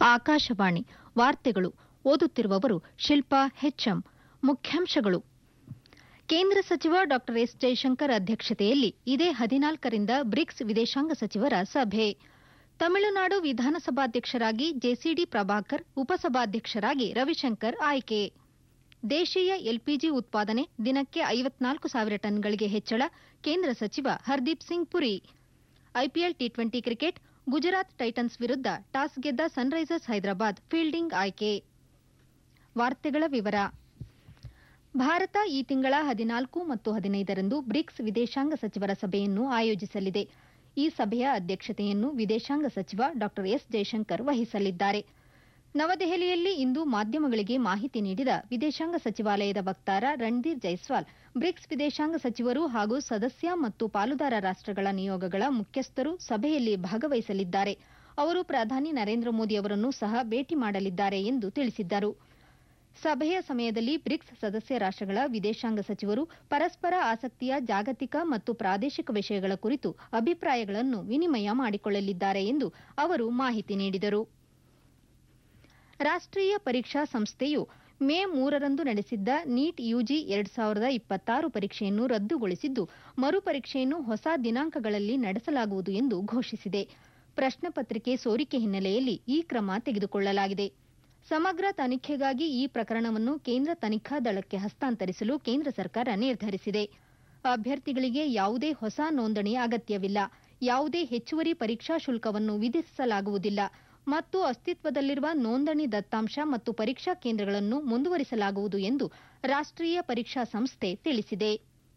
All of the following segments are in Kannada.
ಆಕಾಶವಾಣಿ ವಾರ್ತೆಗಳು ಓದುತ್ತಿರುವವರು ಶಿಲ್ಪಾ ಹೆಚ್ಎಂ ಮುಖ್ಯಾಂಶಗಳು ಕೇಂದ್ರ ಸಚಿವ ಡಾ ಎಸ್ ಜೈಶಂಕರ್ ಅಧ್ಯಕ್ಷತೆಯಲ್ಲಿ ಇದೇ ಹದಿನಾಲ್ಕರಿಂದ ಬ್ರಿಕ್ಸ್ ವಿದೇಶಾಂಗ ಸಚಿವರ ಸಭೆ ತಮಿಳುನಾಡು ವಿಧಾನಸಭಾಧ್ಯಕ್ಷರಾಗಿ ಜೆಸಿಡಿ ಪ್ರಭಾಕರ್ ಉಪಸಭಾಧ್ಯಕ್ಷರಾಗಿ ರವಿಶಂಕರ್ ಆಯ್ಕೆ ದೇಶೀಯ ಎಲ್ಪಿಜಿ ಉತ್ಪಾದನೆ ದಿನಕ್ಕೆ ಐವತ್ನಾಲ್ಕು ಸಾವಿರ ಟನ್ಗಳಿಗೆ ಹೆಚ್ಚಳ ಕೇಂದ್ರ ಸಚಿವ Hardeep Singh Puri IPL T twenty cricket Gujarat Titans ವಿರುದ್ಧ ಟಾಸ್ ಗೆದ್ದ ಸನ್ರೈಸರ್ಸ್ ಹೈದರಾಬಾದ್ ಫೀಲ್ಡಿಂಗ್ ಆಯ್ಕೆ ವಾರ್ತೆಗಳ ವಿವರ ಭಾರತ ಈ ತಿಂಗಳ ಹದಿನಾಲ್ಕು ಮತ್ತು ಹದಿನೈದರಂದು ಬ್ರಿಕ್ಸ್ ವಿದೇಶಾಂಗ ಸಚಿವರ ಸಭೆಯನ್ನು ಆಯೋಜಿಸಲಿದೆ ಈ ಸಭೆಯ ಅಧ್ಯಕ್ಷತೆಯನ್ನು ವಿದೇಶಾಂಗ ಸಚಿವ ಡಾ ಎಸ್ ಜೈಶಂಕರ್ ವಹಿಸಲಿದ್ದಾರೆ ನವದೆಹಲಿಯಲ್ಲಿ ಇಂದು ಮಾಧ್ಯಮಗಳಿಗೆ ಮಾಹಿತಿ ನೀಡಿದ ವಿದೇಶಾಂಗ ಸಚಿವಾಲಯದ ವಕ್ತಾರ ರಣಧೀರ್ ಜೈಸ್ವಾಲ್ ಬ್ರಿಕ್ಸ್ ವಿದೇಶಾಂಗ ಸಚಿವರು ಹಾಗೂ ಸದಸ್ಯ ಮತ್ತು ಪಾಲುದಾರ ರಾಷ್ಟಗಳ ನಿಯೋಗಗಳ ಮುಖ್ಯಸ್ಥರು ಸಭೆಯಲ್ಲಿ ಭಾಗವಹಿಸಲಿದ್ದಾರೆ ಅವರು ಪ್ರಧಾನಿ ನರೇಂದ್ರ ಮೋದಿ ಅವರನ್ನು ಸಹ ಭೇಟಿ ಮಾಡಲಿದ್ದಾರೆ ಎಂದು ತಿಳಿಸಿದ್ದರು ಸಭೆಯ ಸಮಯದಲ್ಲಿ ಬ್ರಿಕ್ಸ್ ಸದಸ್ಯ ರಾಷ್ಟಗಳ ವಿದೇಶಾಂಗ ಸಚಿವರು ಪರಸ್ಪರ ಆಸಕ್ತಿಯ ಜಾಗತಿಕ ಮತ್ತು ಪ್ರಾದೇಶಿಕ ವಿಷಯಗಳ ಕುರಿತು ಅಭಿಪ್ರಾಯಗಳನ್ನು ವಿನಿಮಯ ಮಾಡಿಕೊಳ್ಳಲಿದ್ದಾರೆ ಎಂದು ಅವರು ಮಾಹಿತಿ ನೀಡಿದರು ರಾಷ್ಟೀಯ ಪರೀಕ್ಷಾ ಸಂಸ್ಥೆಯು ಮೇ ಮೂರರಂದು ನಡೆಸಿದ್ದ ನೀಟ್ ಯುಜಿ ಎರಡ್ ಸಾವಿರದ ಇಪ್ಪತ್ತಾರು ಪರೀಕ್ಷೆಯನ್ನು ರದ್ದುಗೊಳಿಸಿದ್ದು ಮರುಪರೀಕ್ಷೆಯನ್ನು ಹೊಸ ದಿನಾಂಕಗಳಲ್ಲಿ ನಡೆಸಲಾಗುವುದು ಎಂದು ಘೋಷಿಸಿದೆ ಪ್ರಶ್ನೆ ಪತ್ರಿಕೆ ಸೋರಿಕೆ ಹಿನ್ನೆಲೆಯಲ್ಲಿ ಈ ಕ್ರಮ ತೆಗೆದುಕೊಳ್ಳಲಾಗಿದೆ ಸಮಗ್ರ ತನಿಖೆಗಾಗಿ ಈ ಪ್ರಕರಣವನ್ನು ಕೇಂದ್ರ ತನಿಖಾ ದಳಕ್ಕೆ ಹಸ್ತಾಂತರಿಸಲು ಕೇಂದ್ರ ಸರ್ಕಾರ ನಿರ್ಧರಿಸಿದೆ ಅಭ್ಯರ್ಥಿಗಳಿಗೆ ಯಾವುದೇ ಹೊಸ ನೋಂದಣಿ ಅಗತ್ಯವಿಲ್ಲ ಯಾವುದೇ ಹೆಚ್ಚುವರಿ ಪರೀಕ್ಷಾ ಶುಲ್ಕವನ್ನು ವಿಧಿಸಲಾಗುವುದಿಲ್ಲ ಮತ್ತು ಅಸ್ತಿತ್ವದಲ್ಲಿರುವ ನೋಂದಣಿ ದತ್ತಾಂಶ ಮತ್ತು ಪರೀಕ್ಷಾ ಕೇಂದ್ರಗಳನ್ನು ಮುಂದುವರಿಸಲಾಗುವುದು ಎಂದು ರಾಷ್ಟೀಯ ಪರೀಕ್ಷಾ ಸಂಸ್ಥೆ ತಿಳಿಸಿದೆ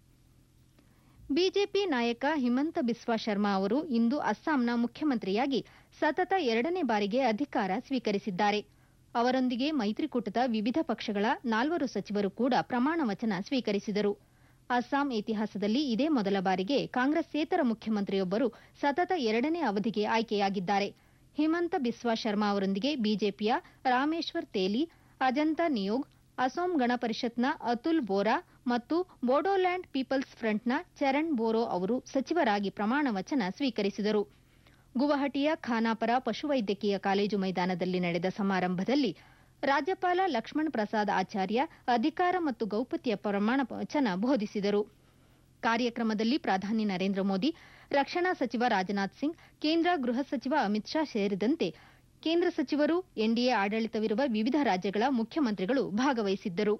ಬಿಜೆಪಿ ನಾಯಕ ಹಿಮಂತ ಬಿಸ್ವಾ ಶರ್ಮಾ ಅವರು ಇಂದು ಅಸ್ಸಾಂನ ಮುಖ್ಯಮಂತ್ರಿಯಾಗಿ ಸತತ ಎರಡನೇ ಬಾರಿಗೆ ಅಧಿಕಾರ ಸ್ವೀಕರಿಸಿದ್ದಾರೆ ಅವರೊಂದಿಗೆ ಮೈತ್ರಿಕೂಟದ ವಿವಿಧ ಪಕ್ಷಗಳ ನಾಲ್ವರು ಸಚಿವರು ಕೂಡ ಪ್ರಮಾಣ ವಚನ ಸ್ವೀಕರಿಸಿದರು ಅಸ್ಸಾಂ ಇತಿಹಾಸದಲ್ಲಿ ಇದೇ ಮೊದಲ ಬಾರಿಗೆ ಕಾಂಗ್ರೆಸ್ಸೇತರ ಮುಖ್ಯಮಂತ್ರಿಯೊಬ್ಬರು ಸತತ ಎರಡನೇ ಅವಧಿಗೆ ಆಯ್ಕೆಯಾಗಿದ್ದಾರೆ ಹಿಮಂತ ಬಿಸ್ವಾ ಶರ್ಮಾ ಅವರೊಂದಿಗೆ ಬಿಜೆಪಿಯ ರಾಮೇಶ್ವರ್ ತೇಲಿ ಅಜಂತಾ ನಿಯೋಗ್ ಅಸೋಂ ಗಣ ಪರಿಷತ್ನ ಅತುಲ್ ಬೋರಾ ಮತ್ತು ಬೋಡೋಲ್ಯಾಂಡ್ ಪೀಪಲ್ಸ್ ಫ್ರಂಟ್ನ ಚರಣ್ ಬೋರೋ ಅವರು ಸಚಿವರಾಗಿ ಪ್ರಮಾಣ ವಚನ ಸ್ವೀಕರಿಸಿದರು ಗುವಾಹಟಿಯ ಖಾನಾಪರ ಪಶುವೈದ್ಯಕೀಯ ಕಾಲೇಜು ಮೈದಾನದಲ್ಲಿ ನಡೆದ ಸಮಾರಂಭದಲ್ಲಿ ರಾಜ್ಯಪಾಲ ಲಕ್ಷ್ಮಣ್ ಪ್ರಸಾದ್ ಆಚಾರ್ಯ ಅಧಿಕಾರ ಮತ್ತು ಗೌಪ್ಯತೆಯ ಪ್ರಮಾಣ ವಚನ ಬೋಧಿಸಿದರು ಕಾರ್ಯಕ್ರಮದಲ್ಲಿ ಪ್ರಧಾನಿ ನರೇಂದ್ರ ಮೋದಿ ರಕ್ಷಣಾ ಸಚಿವ ರಾಜನಾಥ್ ಸಿಂಗ್ ಕೇಂದ್ರ ಗೃಹ ಸಚಿವ ಅಮಿತ್ ಶಾ ಸೇರಿದಂತೆ ಕೇಂದ್ರ ಸಚಿವರು ಎನ್ಡಿಎ ಆಡಳಿತವಿರುವ ವಿವಿಧ ರಾಜ್ಯಗಳ ಮುಖ್ಯಮಂತ್ರಿಗಳು ಭಾಗವಹಿಸಿದ್ದರು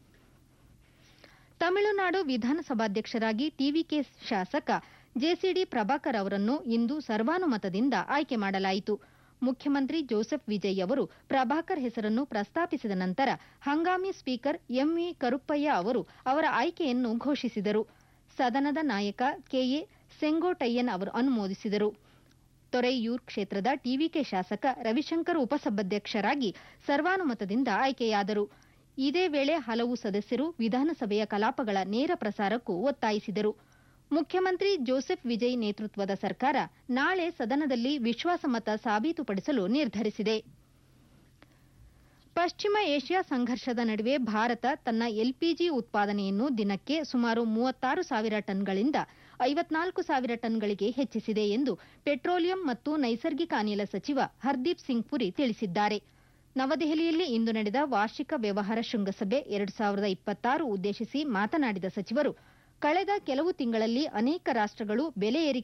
ತಮಿಳುನಾಡು ವಿಧಾನಸಭಾಧ್ಯಕ್ಷರಾಗಿ ಟಿವಿಕೆ ಶಾಸಕ ಜೆಸಿಡಿ ಪ್ರಭಾಕರ್ ಅವರನ್ನು ಇಂದು ಸರ್ವಾನುಮತದಿಂದ ಆಯ್ಕೆ ಮಾಡಲಾಯಿತು ಮುಖ್ಯಮಂತ್ರಿ ಜೋಸೆಫ್ ವಿಜಯ್ ಅವರು ಪ್ರಭಾಕರ್ ಹೆಸರನ್ನು ಪ್ರಸ್ತಾಪಿಸಿದ ನಂತರ ಹಂಗಾಮಿ ಸ್ಪೀಕರ್ ಎಂವಿ ಕರುಪ್ಪಯ್ಯ ಅವರು ಅವರ ಆಯ್ಕೆಯನ್ನು ಘೋಷಿಸಿದರು ಸದನದ ನಾಯಕ ಕೆಎ ಸೆಂಗೋಟಯ್ಯನ್ ಅವರು ಅನುಮೋದಿಸಿದರು ತೊರೈಯೂರ್ ಕ್ಷೇತ್ರದ ಟಿವಿಕೆ ಶಾಸಕ ರವಿಶಂಕರ್ ಉಪಸಭಾಧ್ಯಕ್ಷರಾಗಿ ಸರ್ವಾನುಮತದಿಂದ ಆಯ್ಕೆಯಾದರು ಇದೇ ವೇಳೆ ಹಲವು ಸದಸ್ಯರು ವಿಧಾನಸಭೆಯ ಕಲಾಪಗಳ ನೇರ ಪ್ರಸಾರಕ್ಕೂ ಒತ್ತಾಯಿಸಿದರು ಮುಖ್ಯಮಂತ್ರಿ ಜೋಸೆಫ್ ವಿಜಯ್ ನೇತೃತ್ವದ ಸರ್ಕಾರ ನಾಳೆ ಸದನದಲ್ಲಿ ವಿಶ್ವಾಸಮತ ಸಾಬೀತುಪಡಿಸಲು ನಿರ್ಧರಿಸಿದೆ ಪಶ್ಚಿಮ ಏಷ್ಯಾ ಸಂಘರ್ಷದ ನಡುವೆ ಭಾರತ ತನ್ನ ಎಲ್ಪಿಜಿ ಉತ್ಪಾದನೆಯನ್ನು ದಿನಕ್ಕೆ ಸುಮಾರು ಮೂವತ್ತಾರು ಸಾವಿರ ಟನ್ಗಳಿಂದ ಐವತ್ನಾಲ್ಕು ಸಾವಿರ ಟನ್ಗಳಿಗೆ ಹೆಚ್ಚಿಸಿದೆ ಎಂದು ಪೆಟ್ರೋಲಿಯಂ ಮತ್ತು ನೈಸರ್ಗಿಕ ಅನಿಲ ಸಚಿವ ಹರ್ದೀಪ್ ಸಿಂಗ್ ಪುರಿ ತಿಳಿಸಿದ್ದಾರೆ ನವದೆಹಲಿಯಲ್ಲಿ ಇಂದು ನಡೆದ ವಾರ್ಷಿಕ ವ್ಯವಹಾರ ಶೃಂಗಸಭೆ ಎರಡು ಸಾವಿರದ ಇಪ್ಪತ್ತಾರು ಉದ್ದೇಶಿಸಿ ಮಾತನಾಡಿದ ಸಚಿವರು ಕಳೆದ ಕೆಲವು ತಿಂಗಳಲ್ಲಿ ಅನೇಕ ರಾಷ್ಟಗಳು ಬೆಲೆ ಏರಿಕೆ